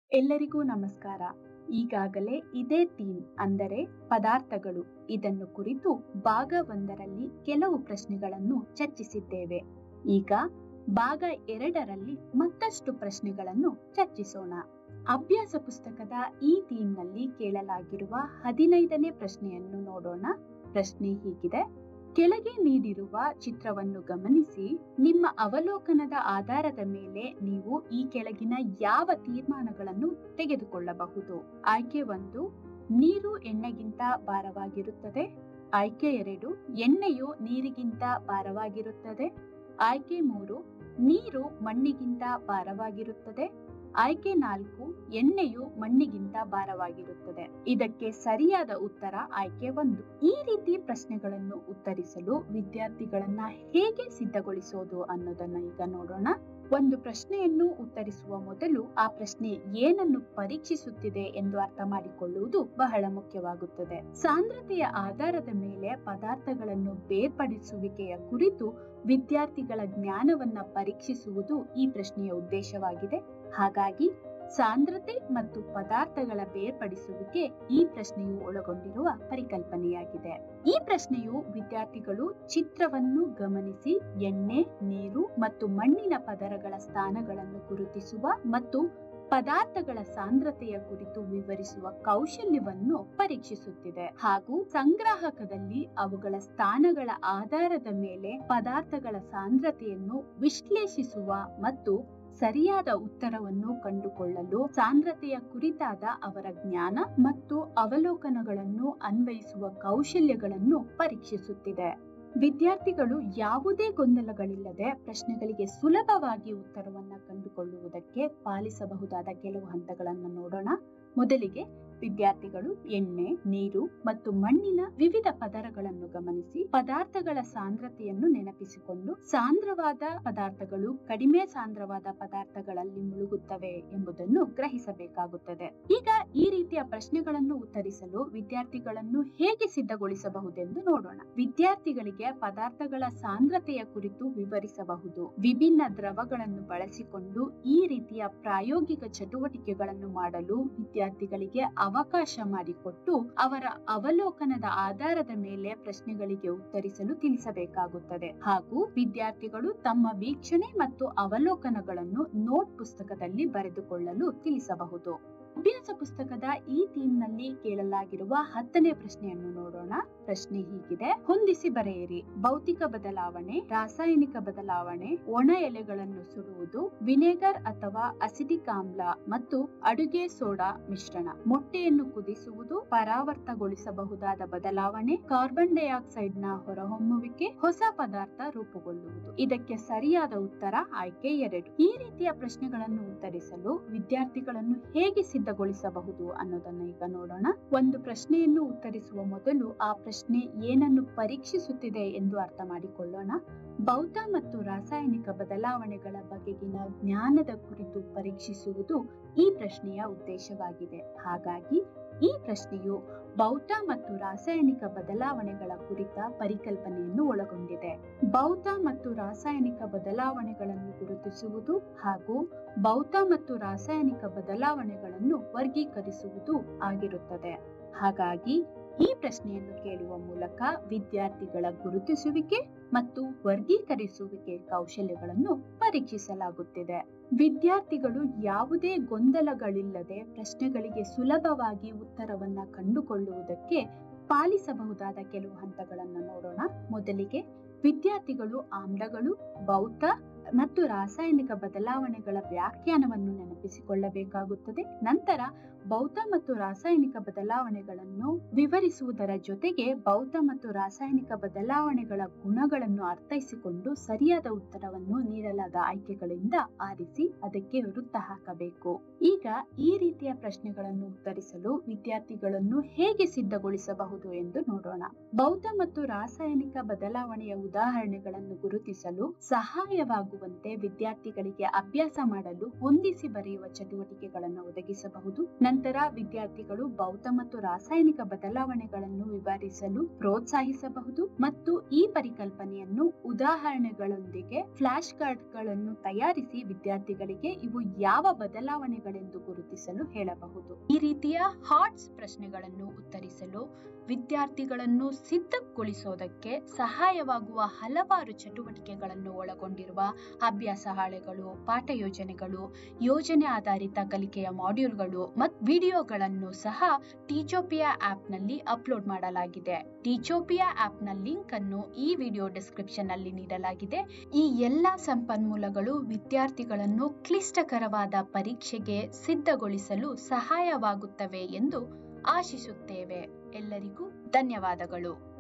ಎಲ್ಲರಿಗೂ ನಮಸ್ಕಾರ ಈಗಾಗಲೇ ಇದೇ ಥೀಮ್ ಅಂದರೆ ಪದಾರ್ಥಗಳು ಇದನ್ನು ಕುರಿತು ಭಾಗ ಒಂದರಲ್ಲಿ ಕೆಲವು ಪ್ರಶ್ನೆಗಳನ್ನು ಚರ್ಚಿಸಿದ್ದೇವೆ ಈಗ ಭಾಗ ಎರಡರಲ್ಲಿ ಮತ್ತಷ್ಟು ಪ್ರಶ್ನೆಗಳನ್ನು ಚರ್ಚಿಸೋಣ ಅಭ್ಯಾಸ ಪುಸ್ತಕದ ಈ ಥೀಮ್ನಲ್ಲಿ ಕೇಳಲಾಗಿರುವ ಹದಿನೈದನೇ ಪ್ರಶ್ನೆಯನ್ನು ನೋಡೋಣ ಪ್ರಶ್ನೆ ಹೀಗಿದೆ ಕೆಳಗೆ ನೀಡಿರುವ ಚಿತ್ರವನ್ನು ಗಮನಿಸಿ ನಿಮ್ಮ ಅವಲೋಕನದ ಆಧಾರದ ಮೇಲೆ ನೀವು ಈ ಕೆಳಗಿನ ಯಾವ ತೀರ್ಮಾನಗಳನ್ನು ತೆಗೆದುಕೊಳ್ಳಬಹುದು ಆಯ್ಕೆ ಒಂದು ನೀರು ಎಣ್ಣೆಗಿಂತ ಭಾರವಾಗಿರುತ್ತದೆ ಆಯ್ಕೆ ಎರಡು ಎಣ್ಣೆಯು ನೀರಿಗಿಂತ ಭಾರವಾಗಿರುತ್ತದೆ ಆಯ್ಕೆ ಮೂರು ನೀರು ಮಣ್ಣಿಗಿಂತ ಭಾರವಾಗಿರುತ್ತದೆ ಆಯ್ಕೆ ನಾಲ್ಕು ಎಣ್ಣೆಯು ಮಣ್ಣಿಗಿಂತ ಭಾರವಾಗಿರುತ್ತದೆ ಇದಕ್ಕೆ ಸರಿಯಾದ ಉತ್ತರ ಆಯ್ಕೆ ಒಂದು ಈ ರೀತಿ ಪ್ರಶ್ನೆಗಳನ್ನು ಉತ್ತರಿಸಲು ವಿದ್ಯಾರ್ಥಿಗಳನ್ನ ಹೇಗೆ ಸಿದ್ಧಗೊಳಿಸೋದು ಅನ್ನೋದನ್ನ ಈಗ ನೋಡೋಣ ಒಂದು ಪ್ರಶ್ನೆಯನ್ನು ಉತ್ತರಿಸುವ ಮೊದಲು ಆ ಪ್ರಶ್ನೆ ಏನನ್ನು ಪರೀಕ್ಷಿಸುತ್ತಿದೆ ಎಂದು ಅರ್ಥ ಮಾಡಿಕೊಳ್ಳುವುದು ಬಹಳ ಮುಖ್ಯವಾಗುತ್ತದೆ ಸಾಂದ್ರತೆಯ ಆಧಾರದ ಮೇಲೆ ಪದಾರ್ಥಗಳನ್ನು ಬೇರ್ಪಡಿಸುವಿಕೆಯ ಕುರಿತು ವಿದ್ಯಾರ್ಥಿಗಳ ಜ್ಞಾನವನ್ನ ಪರೀಕ್ಷಿಸುವುದು ಈ ಪ್ರಶ್ನೆಯ ಉದ್ದೇಶವಾಗಿದೆ ಹಾಗಾಗಿ ಸಾಂದ್ರತೆ ಮತ್ತು ಪದಾರ್ಥಗಳ ಬೇರ್ಪಡಿಸುವಿಕೆ ಈ ಪ್ರಶ್ನೆಯು ಒಳಗೊಂಡಿರುವ ಪರಿಕಲ್ಪನೆಯಾಗಿದೆ ಈ ಪ್ರಶ್ನೆಯು ವಿದ್ಯಾರ್ಥಿಗಳು ಚಿತ್ರವನ್ನು ಗಮನಿಸಿ ಎಣ್ಣೆ ನೀರು ಮತ್ತು ಮಣ್ಣಿನ ಪದರಗಳ ಸ್ಥಾನಗಳನ್ನು ಗುರುತಿಸುವ ಮತ್ತು ಪದಾರ್ಥಗಳ ಸಾಂದ್ರತೆಯ ಕುರಿತು ವಿವರಿಸುವ ಕೌಶಲ್ಯವನ್ನು ಪರೀಕ್ಷಿಸುತ್ತಿದೆ ಹಾಗೂ ಸಂಗ್ರಾಹಕದಲ್ಲಿ ಅವುಗಳ ಸ್ಥಾನಗಳ ಆಧಾರದ ಮೇಲೆ ಪದಾರ್ಥಗಳ ಸಾಂದ್ರತೆಯನ್ನು ವಿಶ್ಲೇಷಿಸುವ ಮತ್ತು ಸರಿಯಾದ ಉತ್ತರವನ್ನು ಕಂಡುಕೊಳ್ಳಲು ಸಾಂದ್ರತೆಯ ಕುರಿತಾದ ಅವರ ಜ್ಞಾನ ಮತ್ತು ಅವಲೋಕನಗಳನ್ನು ಅನ್ವಯಿಸುವ ಕೌಶಲ್ಯಗಳನ್ನು ಪರೀಕ್ಷಿಸುತ್ತಿದೆ ವಿದ್ಯಾರ್ಥಿಗಳು ಯಾವುದೇ ಗೊಂದಲಗಳಿಲ್ಲದೆ ಪ್ರಶ್ನೆಗಳಿಗೆ ಸುಲಭವಾಗಿ ಉತ್ತರವನ್ನ ಕಂಡುಕೊಳ್ಳುವುದಕ್ಕೆ ಪಾಲಿಸಬಹುದಾದ ಕೆಲವು ಹಂತಗಳನ್ನು ನೋಡೋಣ ಮೊದಲಿಗೆ ವಿದ್ಯಾರ್ಥಿಗಳು ಎಣ್ಣೆ ನೀರು ಮತ್ತು ಮಣ್ಣಿನ ವಿವಿಧ ಪದರಗಳನ್ನು ಗಮನಿಸಿ ಪದಾರ್ಥಗಳ ಸಾಂದ್ರತೆಯನ್ನು ನೆನಪಿಸಿಕೊಂಡು ಸಾಂದ್ರವಾದ ಪದಾರ್ಥಗಳು ಕಡಿಮೆ ಸಾಂದ್ರವಾದ ಪದಾರ್ಥಗಳಲ್ಲಿ ಮುಳುಗುತ್ತವೆ ಎಂಬುದನ್ನು ಗ್ರಹಿಸಬೇಕಾಗುತ್ತದೆ ಈಗ ಈ ರೀತಿಯ ಪ್ರಶ್ನೆಗಳನ್ನು ಉತ್ತರಿಸಲು ವಿದ್ಯಾರ್ಥಿಗಳನ್ನು ಹೇಗೆ ಸಿದ್ಧಗೊಳಿಸಬಹುದೆಂದು ನೋಡೋಣ ವಿದ್ಯಾರ್ಥಿಗಳಿಗೆ ಪದಾರ್ಥಗಳ ಸಾಂದ್ರತೆಯ ಕುರಿತು ವಿವರಿಸಬಹುದು ವಿಭಿನ್ನ ದ್ರವಗಳನ್ನು ಬಳಸಿಕೊಂಡು ಈ ರೀತಿಯ ಪ್ರಾಯೋಗಿಕ ಚಟುವಟಿಕೆಗಳನ್ನು ಮಾಡಲು ವಿದ್ಯಾರ್ಥಿಗಳಿಗೆ ಅವಕಾಶ ಮಾಡಿಕೊಟ್ಟು ಅವರ ಅವಲೋಕನದ ಆಧಾರದ ಮೇಲೆ ಪ್ರಶ್ನೆಗಳಿಗೆ ಉತ್ತರಿಸಲು ತಿಳಿಸಬೇಕಾಗುತ್ತದೆ ಹಾಗೂ ವಿದ್ಯಾರ್ಥಿಗಳು ತಮ್ಮ ವೀಕ್ಷಣೆ ಮತ್ತು ಅವಲೋಕನಗಳನ್ನು ನೋಟ್ ಪುಸ್ತಕದಲ್ಲಿ ಬರೆದುಕೊಳ್ಳಲು ತಿಳಿಸಬಹುದು ಅಭ್ಯಾಸ ಪುಸ್ತಕದ ಈ ಥೀಮ್ನಲ್ಲಿ ಕೇಳಲಾಗಿರುವ ಹತ್ತನೇ ಪ್ರಶ್ನೆಯನ್ನು ನೋಡೋಣ ಪ್ರಶ್ನೆ ಹೀಗಿದೆ ಹೊಂದಿಸಿ ಬರೆಯಿರಿ ಭೌತಿಕ ಬದಲಾವಣೆ ರಾಸಾಯನಿಕ ಬದಲಾವಣೆ ಒಣ ಎಲೆಗಳನ್ನು ಸುಡುವುದು ವಿನೆಗರ್ ಅಥವಾ ಅಸಿಡಿಕ್ ಆಮ್ಲ ಮತ್ತು ಅಡುಗೆ ಸೋಡಾ ಮಿಶ್ರಣ ಮೊಟ್ಟೆಯನ್ನು ಕುದಿಸುವುದು ಪರಾವರ್ತಗೊಳಿಸಬಹುದಾದ ಬದಲಾವಣೆ ಕಾರ್ಬನ್ ಡೈಆಕ್ಸೈಡ್ ನ ಹೊರಹೊಮ್ಮುವಿಕೆ ಹೊಸ ಪದಾರ್ಥ ರೂಪುಗೊಳ್ಳುವುದು ಇದಕ್ಕೆ ಸರಿಯಾದ ಉತ್ತರ ಆಯ್ಕೆ ಎರಡು ಈ ರೀತಿಯ ಪ್ರಶ್ನೆಗಳನ್ನು ಉತ್ತರಿಸಲು ವಿದ್ಯಾರ್ಥಿಗಳನ್ನು ಹೇಗೆ ಸಿದ್ಧಗೊಳಿಸಬಹುದು ಅನ್ನೋದನ್ನ ಈಗ ನೋಡೋಣ ಒಂದು ಪ್ರಶ್ನೆಯನ್ನು ಉತ್ತರಿಸುವ ಮೊದಲು ಆ ಪ್ರಶ್ನೆ ಏನನ್ನು ಪರೀಕ್ಷಿಸುತ್ತಿದೆ ಎಂದು ಅರ್ಥ ಮಾಡಿಕೊಳ್ಳೋಣ ಭೌತ ಮತ್ತು ರಾಸಾಯನಿಕ ಬದಲಾವಣೆಗಳ ಬಗೆಗಿನ ಜ್ಞಾನದ ಕುರಿತು ಪರೀಕ್ಷಿಸುವುದು ಈ ಪ್ರಶ್ನೆಯ ಉದ್ದೇಶವಾಗಿದೆ ಹಾಗಾಗಿ ಈ ಪ್ರಶ್ನೆಯು ಭೌತ ಮತ್ತು ರಾಸಾಯನಿಕ ಬದಲಾವಣೆಗಳ ಕುರಿತ ಪರಿಕಲ್ಪನೆಯನ್ನು ಒಳಗೊಂಡಿದೆ ಭೌತ ಮತ್ತು ರಾಸಾಯನಿಕ ಬದಲಾವಣೆಗಳನ್ನು ಗುರುತಿಸುವುದು ಹಾಗೂ ಭೌತ ಮತ್ತು ರಾಸಾಯನಿಕ ಬದಲಾವಣೆಗಳನ್ನು ವರ್ಗೀಕರಿಸುವುದು ಆಗಿರುತ್ತದೆ ಹಾಗಾಗಿ ಈ ಪ್ರಶ್ನೆಯನ್ನು ಕೇಳುವ ಮೂಲಕ ವಿದ್ಯಾರ್ಥಿಗಳ ಗುರುತಿಸುವಿಕೆ ಮತ್ತು ವರ್ಗೀಕರಿಸುವಿಕೆ ಕೌಶಲ್ಯಗಳನ್ನು ಪರೀಕ್ಷಿಸಲಾಗುತ್ತಿದೆ ವಿದ್ಯಾರ್ಥಿಗಳು ಯಾವುದೇ ಗೊಂದಲಗಳಿಲ್ಲದೆ ಪ್ರಶ್ನೆಗಳಿಗೆ ಸುಲಭವಾಗಿ ಉತ್ತರವನ್ನ ಕಂಡುಕೊಳ್ಳುವುದಕ್ಕೆ ಪಾಲಿಸಬಹುದಾದ ಕೆಲವು ಹಂತಗಳನ್ನು ನೋಡೋಣ ಮೊದಲಿಗೆ ವಿದ್ಯಾರ್ಥಿಗಳು ಆಮ್ಲಗಳು ಭೌತ ಮತ್ತು ರಾಸಾಯನಿಕ ಬದಲಾವಣೆಗಳ ವ್ಯಾಖ್ಯಾನವನ್ನು ನೆನಪಿಸಿಕೊಳ್ಳಬೇಕಾಗುತ್ತದೆ ನಂತರ ಭೌತ ಮತ್ತು ರಾಸಾಯನಿಕ ಬದಲಾವಣೆಗಳನ್ನು ವಿವರಿಸುವುದರ ಜೊತೆಗೆ ಭೌತ ಮತ್ತು ರಾಸಾಯನಿಕ ಬದಲಾವಣೆಗಳ ಗುಣಗಳನ್ನು ಅರ್ಥೈಸಿಕೊಂಡು ಸರಿಯಾದ ಉತ್ತರವನ್ನು ನೀಡಲಾದ ಆಯ್ಕೆಗಳಿಂದ ಆರಿಸಿ ಅದಕ್ಕೆ ವೃತ್ತ ಹಾಕಬೇಕು ಈಗ ಈ ರೀತಿಯ ಪ್ರಶ್ನೆಗಳನ್ನು ಉತ್ತರಿಸಲು ವಿದ್ಯಾರ್ಥಿಗಳನ್ನು ಹೇಗೆ ಸಿದ್ಧಗೊಳಿಸಬಹುದು ಎಂದು ನೋಡೋಣ ಭೌತ ಮತ್ತು ರಾಸಾಯನಿಕ ಬದಲಾವಣೆಯ ಉದಾಹರಣೆಗಳನ್ನು ಗುರುತಿಸಲು ಸಹಾಯವಾಗುವ ಆಗುವಂತೆ ವಿದ್ಯಾರ್ಥಿಗಳಿಗೆ ಅಭ್ಯಾಸ ಮಾಡಲು ಹೊಂದಿಸಿ ಬರೆಯುವ ಚಟುವಟಿಕೆಗಳನ್ನು ಒದಗಿಸಬಹುದು ನಂತರ ವಿದ್ಯಾರ್ಥಿಗಳು ಭೌತ ಮತ್ತು ರಾಸಾಯನಿಕ ಬದಲಾವಣೆಗಳನ್ನು ವಿವರಿಸಲು ಪ್ರೋತ್ಸಾಹಿಸಬಹುದು ಮತ್ತು ಈ ಪರಿಕಲ್ಪನೆಯನ್ನು ಉದಾಹರಣೆಗಳೊಂದಿಗೆ ಫ್ಲಾಶ್ ಕಾರ್ಡ್ ಗಳನ್ನು ತಯಾರಿಸಿ ವಿದ್ಯಾರ್ಥಿಗಳಿಗೆ ಇವು ಯಾವ ಬದಲಾವಣೆಗಳೆಂದು ಗುರುತಿಸಲು ಹೇಳಬಹುದು ಈ ರೀತಿಯ ಹಾಟ್ಸ್ ಪ್ರಶ್ನೆಗಳನ್ನು ಉತ್ತರಿಸಲು ವಿದ್ಯಾರ್ಥಿಗಳನ್ನು ಸಿದ್ಧಗೊಳಿಸೋದಕ್ಕೆ ಸಹಾಯವಾಗುವ ಹಲವಾರು ಚಟುವಟಿಕೆಗಳನ್ನು ಒಳಗೊಂಡಿರುವ ಅಭ್ಯಾಸ ಹಾಳೆಗಳು ಪಾಠ ಯೋಜನೆಗಳು ಯೋಜನೆ ಆಧಾರಿತ ಕಲಿಕೆಯ ಮಾಡ್ಯೂಲ್ಗಳು ಮತ್ತು ವಿಡಿಯೋಗಳನ್ನು ಸಹ ಟೀಚೋಪಿಯಾ ಆಪ್ ನಲ್ಲಿ ಅಪ್ಲೋಡ್ ಮಾಡಲಾಗಿದೆ ಟೀಚೋಪಿಯಾ ಆಪ್ ನ ಲಿಂಕ್ ಅನ್ನು ಈ ವಿಡಿಯೋ ಡಿಸ್ಕ್ರಿಪ್ಷನ್ ನಲ್ಲಿ ನೀಡಲಾಗಿದೆ ಈ ಎಲ್ಲಾ ಸಂಪನ್ಮೂಲಗಳು ವಿದ್ಯಾರ್ಥಿಗಳನ್ನು ಕ್ಲಿಷ್ಟಕರವಾದ ಪರೀಕ್ಷೆಗೆ ಸಿದ್ಧಗೊಳಿಸಲು ಸಹಾಯವಾಗುತ್ತವೆ ಎಂದು ಆಶಿಸುತ್ತೇವೆ ಎಲ್ಲರಿಗೂ ಧನ್ಯವಾದಗಳು